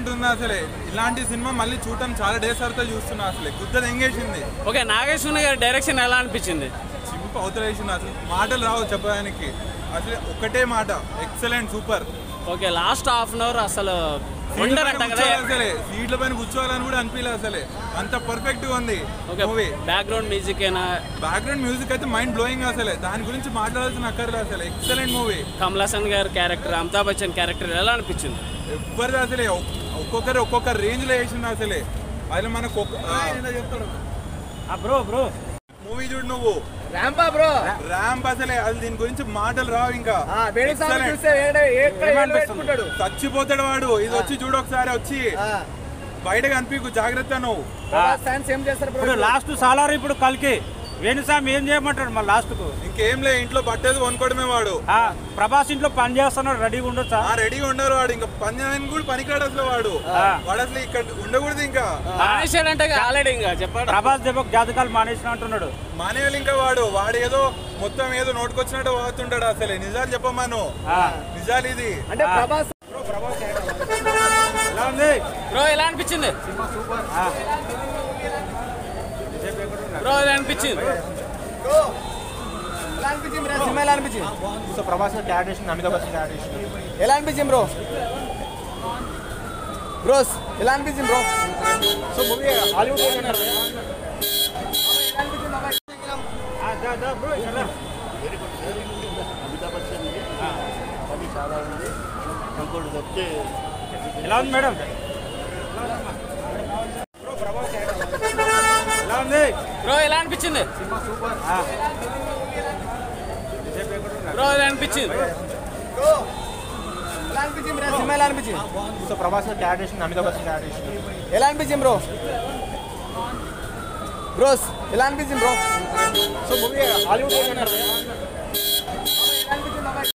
ఉంటుంది అసలే ఇలాంటి సినిమా మళ్ళీ చూడటం చాలా డేస్ తర్వాత చూస్తున్నా అసలే గుద్దలు ఎంగేసింది ఓకే నాగేశ్వర గారి డైరెక్షన్ ఎలా అనిపించింది చింపు అవతలేసింది అసలు మాటలు రావు చెప్పడానికి అసలు ఒకటే మాట excellent super okay last half an hour అసలు ఉండరంట కదా అసలే సీట్ల పైన కూర్చోవాలని కూడా అనిపించలేదు అసలే అంత పర్ఫెక్ట్ గా ఉంది ఓకే మూవీ బ్యాక్గ్రౌండ్ మ్యూజిక్ అయినా బ్యాక్గ్రౌండ్ మ్యూజిక్ అయితే మైండ్ బ్లోయింగ్ అసలే దాని గురించి మాట్లాడాల్సిన అక్కర్లేదు అసలు ఎక్సలెంట్ మూవీ కమల్ హాసన్ గారి క్యారెక్టర్ అమితాబ్ బచ్చన్ క్యారెక్టర్ ఎలా అనిపించింది ఎవరిది అసలే ఒక్- ఒక్కొక్కరు ఒక్కొక్క రేంజ్ లో వేసింది అసలే అది మనకు బ్రో బ్రో మూవీ చూడు నువ్వు ర్యాంపా బ్రో ర్యాంప్ అసలే అది దీని గురించి మాటలు రావు ఇంకా వేడి సాంగ్ Excellent. చూస్తే ఏడ ఎక్కడ ఏడు పెట్టుకుంటాడు చచ్చిపోతాడు వాడు ఇది వచ్చి చూడు ఒకసారి వచ్చి బయట కనిపించు జాగ్రత్త నువ్వు ఫ్యాన్స్ ఏం చేస్తారు బ్రో ఇప్పుడు లాస్ట్ సాలార్ ఇప్పుడు కలికి వేణుస్వామి ఏం చేయమంటాడు మళ్ళీ లాస్ట్ కు ఇంకేం లే ఇంట్లో పట్టేది కొనుక్కోవడమే వాడు ఆ, ప్రభాస్ ఇంట్లో పని చేస్తున్నాడు రెడీగా ఉండొచ్చా ఆ రెడీగా ఉండరు వాడు ఇంకా పని కూడా పనికిరాడు అసలు వాడు వాడు అసలు ఇక్కడ ఉండకూడదు ఇంకా మానేశాడంటే ఆల్రెడీ ఇంకా చెప్పండి ప్రభాస్ దెబ్బకు జాతకాలు మానేసిన అంటున్నాడు మానేయాలి ఇంకా వాడు వాడు ఏదో మొత్తం ఏదో నోటుకొచ్చినట్టు వాడుతుంటాడు అసలే నిజాలు చెప్పమాను ఆ, నిజాలు ఇది అంటే ప్రభాస్ ఎలా ఉంది బ్రో ఎలా అనిపించింది ఆ, బ్రో ఎలా అనిపించింది ఎలా అనిపించింది బ్రో సినిమా ఎలా అనిపించింది so Prabhas characterization Amitabh Bachchan characterization ఎలా అనిపించింది బ్రో బ్రోస్ ఎలా అనిపించింది బ్రో సో మూవీ హాలీవుడ్ ఆ, దా, దా, బ్రో, ఇక్కడ రా. అమితాబ్ బచ్చన్ పని చాలా ఉంది ఇంకోటి చెప్తే ఎలా ఉంది మేడం ఎలా ఉంది బ్రో ఎలా అనిపించింది ఆ, బ్రో ఎలా అనిపించింది ఎలా అనిపించింది బ్రో సినిమా ఎలా అనిపించింది so Prabhas characterization Amitabh Bachchan characterization ఎలా అనిపించింది బ్రో బ్రోస్ ఎలా అనిపించింది బ్రో సో మూవీ హాలీవుడ్